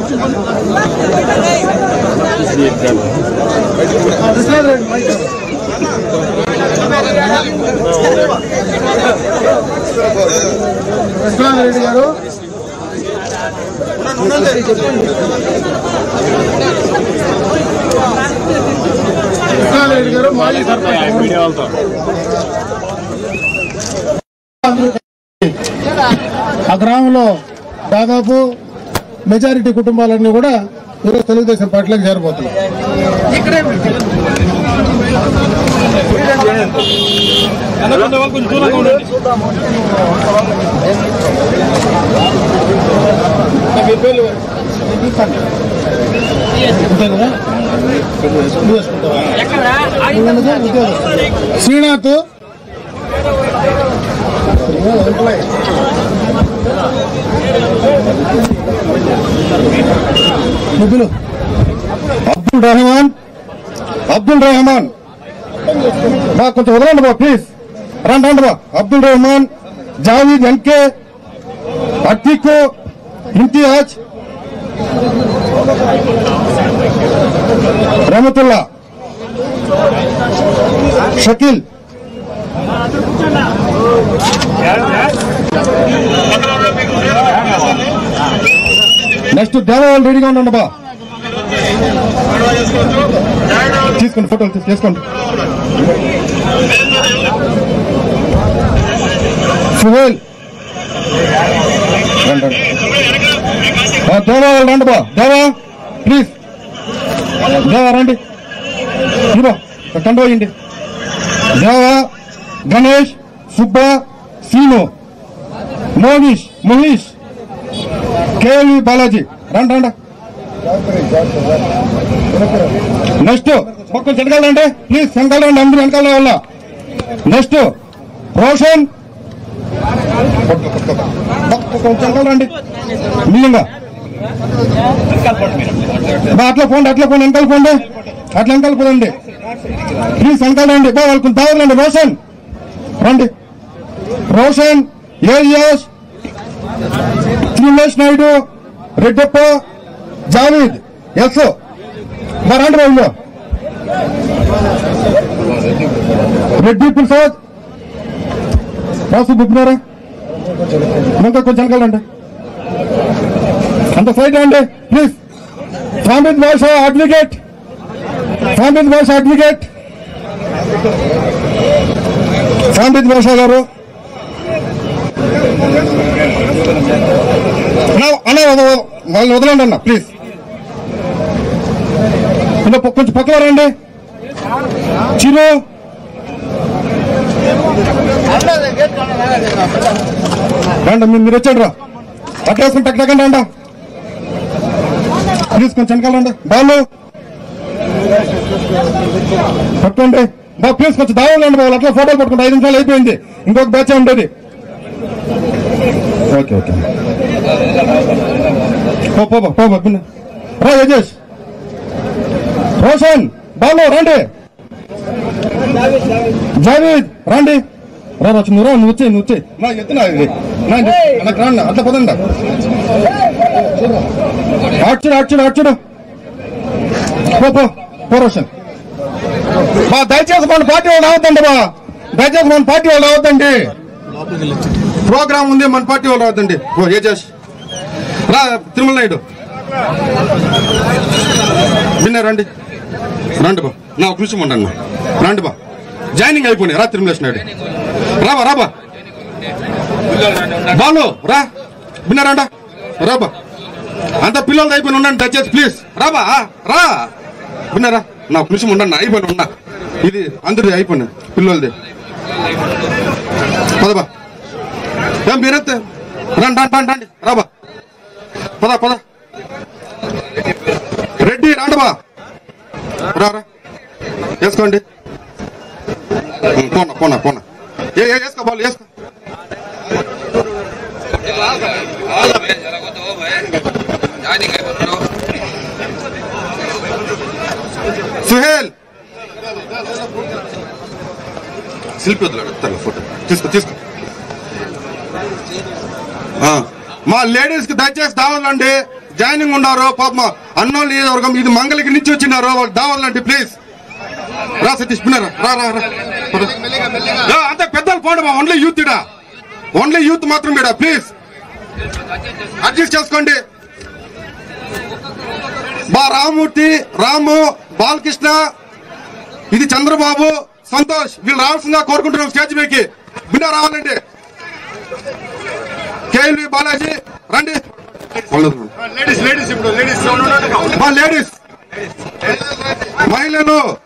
రెడ్డి గారు రెడ్డి గారు మాజీ సర్పంచ్ ఆ గ్రామంలో దాదాపు మెజారిటీ కుటుంబాలన్నీ కూడా ఈరోజు తెలుగుదేశం పార్టీలోకి చేరబోతున్నాయి అంతే కదా? నువ్వు వేసుకుంటావా? నువ్వు ఉద్యోగం. శ్రీనాథ్ నిధులు అబ్దుల్ రెహమాన్ అబ్దుల్ రెహమాన్ బా కొంచెం వదలండి బా ప్లీజ్ రండి రండి బా అబ్దుల్ రెహమాన్ జావీద్ ఎన్కే అతికు ఇంతియాజ్ రహమతుల్లా షకీల్ నెక్స్ట్ దేవాలు రెడీగా ఉండండి బా తీసుకోండి ఫోటోలు తీ- తీసుకోండి సుహేల్ రండి, రండి. ఆ, దేవా వాళ్ళు రండి బా దేవా ప్లీజ్ దేవా రండి ఇదిగో కండ పోయింది దేవా గణేష్ సుబ్బా సీను మోనీష్ మహేష్ కేవి బాలాజీ రండి రండి నెక్స్ట్ ఒక్క వెనకాలండి ప్లీజ్ వెనకాలండి అందరూ వెనకాల వల్ల నెక్స్ట్ రోషన్ వెనకాలండి మిల్లింగా బా అట్లా పోండి అట్లా పోండి వెనకాల పోండి అట్లా వెనకాల పోండి ప్లీజ్ వెనకాల రండి బా వాళ్ళకి దావరండి రోషన్ రండి రోషన్ ఏలియాస్ శ్రీనివాస్ నాయుడు రెడ్డప్ప జావీద్ ఎస్ బా రండి బాబు రెడ్డి ప్రసాద్ రాసు బుక్నారా ఇంకా కొంచెం వెనకాలండి అంత సైడ్ అండి ప్లీజ్ సాంబిత్ భాష అడ్వకేట్ సాంబిత్ భాష అడ్వకేట్ సాంబిత్ భాష గారు అన్న అన్న వద- వాళ్ళని వదలండి అన్న ప్లీజ్ ఇలా ప- కొంచెం పక్కన రండి చిరు రండి మీరు- మీరు వచ్చాడు రా అట్లా వేసుకుని టక్ టకండి రండి ప్లీజ్ కొంచెం వెనకాల రండి బాలు పట్టుకోండి బా ప్లీజ్ కొంచెం దావండి వాళ్ళు అట్లా ఫోటోలు పట్టుకుంటే ఐదు నిమిషాలు అయిపోయింది ఇంకొక బ్యాచ్ ఉండేది ఓకే ఓకే పో పో పో పో పిన్న రా యజేష్ రోషన్ బాలు రండి జావీద్ రండి రా రా నువ్వు రా నువ్వు వచ్చే నువ్వు వచ్చే నా ఎత్తున ఇది నా నాకు రాండి అట్లా పదండి ఆడ్చుడు ఆడ్చుడు ఆడ్చుడు పో పో పో రోషన్ బా దయచేసి మన పార్టీ వాళ్ళు రావద్దండి బా దయచేసి మన పార్టీ వాళ్ళు రావద్దండి ప్రోగ్రామ్ ఉంది మన పార్టీ వాళ్ళు రావద్దండి ఓ యజేష్ రా తిరుమల నాయుడు విన్నా రండి రండి బా నా ఒక నిమిషం ఉండండి రండి బా జాయినింగ్ అయిపోయినాయి రా తిరుమలేష్ నాయుడు రాబా రాబా బాలు రా విన్నారంట రాబా అంత పిల్లలది అయిపోయిన ఉండండి దయచేసి ప్లీజ్ రాబా ఆ, రా విన్నారా నా ఒక నిమిషం ఉండండి అయిపోయిన ఉన్నా ఇది అందరిది అయిపోయినా పిల్లలది పదబా ఏం మీరైతే రండి రండి రండి రండి రాబా పద పద రెడ్డి రాండబా రా రా వేసుకోండి ఉం, పోనా పోనా పోనా ఏ ఏ, వేసుకో బాలు వేసుకో సుహేల్ శిల్పి వదిలాడు తన ఫోటో తీసుకో తీసుకో ఆ, మా లేడీస్ కి దయచేసి దావాలండి జాయినింగ్ ఉన్నారు పాప అన్నోళ్ళు నియోజకవర్గం ఇది మంగళకి నుంచి వచ్చినారు వాళ్ళు దావాలండి ప్లీజ్ రా సతీష్ పిన్నరా రా రా రా రా, అంతే పెద్దలు పోండి మా ఓన్లీ యూత్ ఇడా ఓన్లీ యూత్ మాత్రం ఇడా ప్లీజ్ అడ్జస్ట్ చేసుకోండి బా రామూర్తి రాము బాలకృష్ణ ఇది చంద్రబాబు సంతోష్ వీళ్ళు రావాల్సిందిగా కోరుకుంటున్నాం స్టేజ్ మీదకి బిన్నా రావాలండి కేఎల్వి బాలాజీ రండి లేడీస్ లేడీస్ ఇప్పుడు లేడీస్ మా లేడీస్ మహిళలు